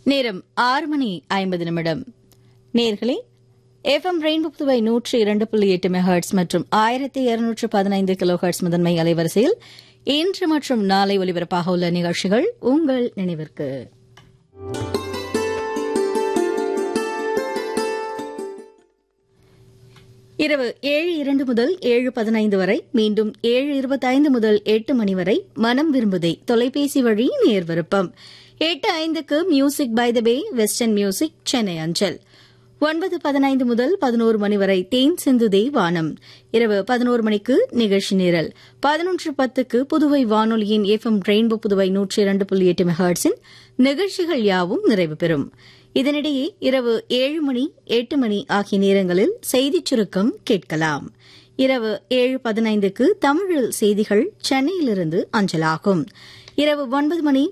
நேரம் ஆறு மணி ஐம்பது நிமிடம் நேர்களே எஃப்எம் ரெயின்போ புதுவை நூற்றி இரண்டு புள்ளி எட்டு மெஹர்ட்ஸ் மற்றும் ஆயிரத்தி இருநூற்று பதினைந்து கிலோ ஹெர்ட்ஸ் முதன்மை அலைவரிசையில் இன்று மற்றும் நாளை ஒலிபரப்பாக உள்ள நிகழ்ச்சிகள் உங்கள் நினைவிற்கு இரவு ஏழு இரண்டு முதல் ஏழு பதினைந்து வரை மீண்டும் ஏழு இருபத்தைந்து முதல் எட்டு மணி வரை மனம் விரும்புதே தொலைபேசி வழி நேர் விருப்பம் எட்டு ஐந்துக்கு music by the bay western music Chennai அஞ்சல் ஒன்பது பதினைந்து முதல் பதினோரு மணி வரை தேன் சிந்துதே வானம் இரவு பதினோரு மணிக்கு நிகழ்ச்சி நிரல் பதினொன்று பத்துக்கு புதுவை வானொலியின் எஃப்எம் ரெயின்போ புதுவை நூற்றி இரண்டு புள்ளி எட்டு மெஹாட்ஸின் நிகழ்ச்சிகள் யாவும் நிறைவு பெறும் இதனிடையே இரவு ஏழு மணி எட்டு மணி ஆகிய நேரங்களில் செய்திச் சுருக்கம் கேட்கலாம் இரவு ஏழு பதினைந்துக்கு தமிழில் செய்திகள் சென்னையிலிருந்து அஞ்சலாகும் இரவு ஒன்பது மணி